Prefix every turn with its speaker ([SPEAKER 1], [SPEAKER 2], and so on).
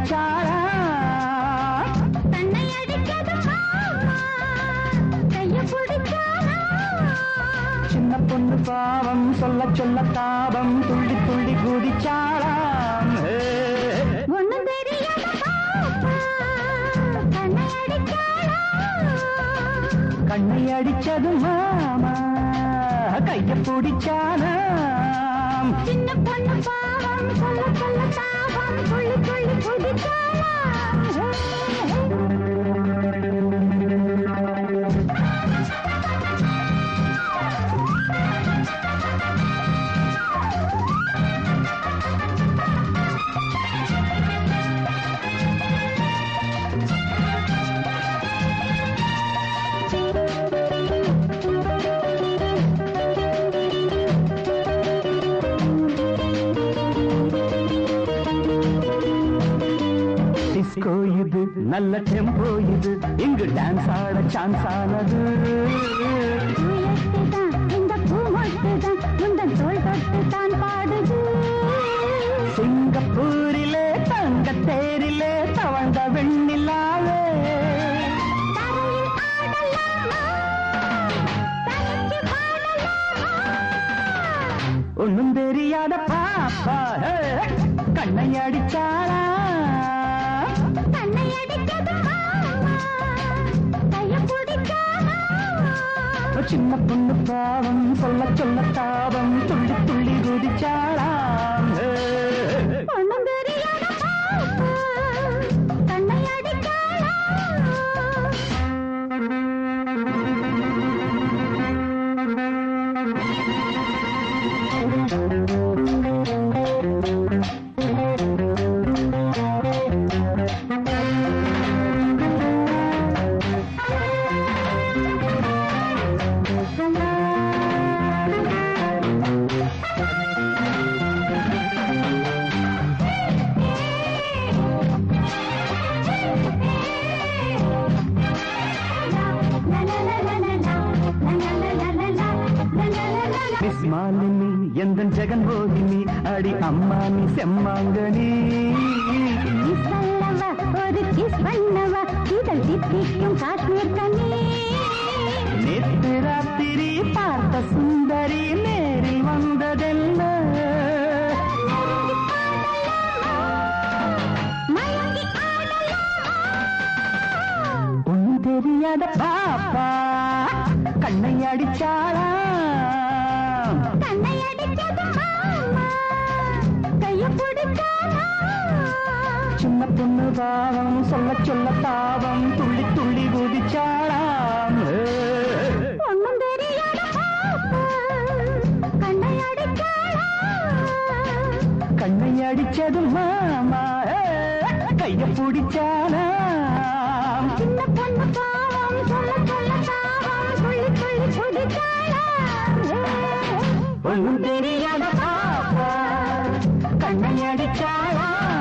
[SPEAKER 1] அடிச்சாளா
[SPEAKER 2] தன்னை அடிச்சது மாமா கைய பிடிச்சானா
[SPEAKER 1] சின்ன பொண்ணு பாவம் சொல்ல சொல்ல தாபம் துள்ளி துள்ளி குதிச்சாளாம் ஹே.
[SPEAKER 2] ஒண்ணும் தெரியாத பாப்பா தன்னை அடிச்சானா
[SPEAKER 1] கண்ணை அடிச்சது மாமா கைய பிடிச்சானாம்
[SPEAKER 2] சின்ன பொண்ணு பாவம் சொல்ல சொல்ல தாவம் துள்ளி துள்ளி குதிச்சானா
[SPEAKER 1] டிஸ்கோ இது நல்ல டெம்போ இது இங்கு டான்ஸ் ஆட சான்ஸ் ஆனது
[SPEAKER 2] முயற்சிதான் இந்த பூ மொட்டுதான் உந்தன் தோள் தொட்டு தான் பாடுது
[SPEAKER 1] சிங்கப்பூரிலே தங்க தேரிலே தவழ்ந்த வெண்ணிலாவே
[SPEAKER 2] தரையில் ஆடலாமா தனிச்சு பாடலாமா
[SPEAKER 1] ஒண்ணும் தெரியாத பாப்பா ஹே, கண்ணை அடிச்சாளா
[SPEAKER 2] தன்னை அடிச்சது மாமா கைய பிடிச்சானா
[SPEAKER 1] சின்ன பொண்ணு பாவம் சொல்ல சொல்ல தாபம் துள்ளி துள்ளி குதிச்சாளாம் ஹே.
[SPEAKER 2] ஒண்ணும் தெரியாத பாப்பா தன்னை அடிச்சானா
[SPEAKER 1] மிஸ் மாலினி எந்த ஜெகன் போகினி அடி அம்மா நீ செம்மாங்கனி
[SPEAKER 2] ஒரு கிஸ் பண்ணவா இதழ் தித்திக்கும் காஷ்மீர் கனி
[SPEAKER 1] நேற்று ராத்திரி பார்த்த சுந்தரி நேரில் வந்ததென்ன
[SPEAKER 2] மயங்கி ஆடலாமா
[SPEAKER 1] ஒண்ணு தெரியாத பாப்பா கண்ணை அடிச்சாளா
[SPEAKER 2] தன்னை அடிச்சது மாமா கைய பிடிச்சானா
[SPEAKER 1] சின்ன பொண்ணு பாவம் சொல்ல சொல்ல தாவம் துள்ளி துள்ளி குதிச்சாளாம் ஹே.
[SPEAKER 2] ஒண்ணும் தெரியாத பாப்பா கண்ணை அடிச்சாளா
[SPEAKER 1] கண்ணை அடிச்சது மாமா ஹே. கைய பிடிச்சானா
[SPEAKER 2] சின்ன பொண்ணு பாவம் சொல்ல சொல்ல தாவம் துள்ளி துள்ளி குதிச்சாளா
[SPEAKER 1] ஒண்ணும் தெரியாத பாப்பா கண்ணை அடிச்சாளா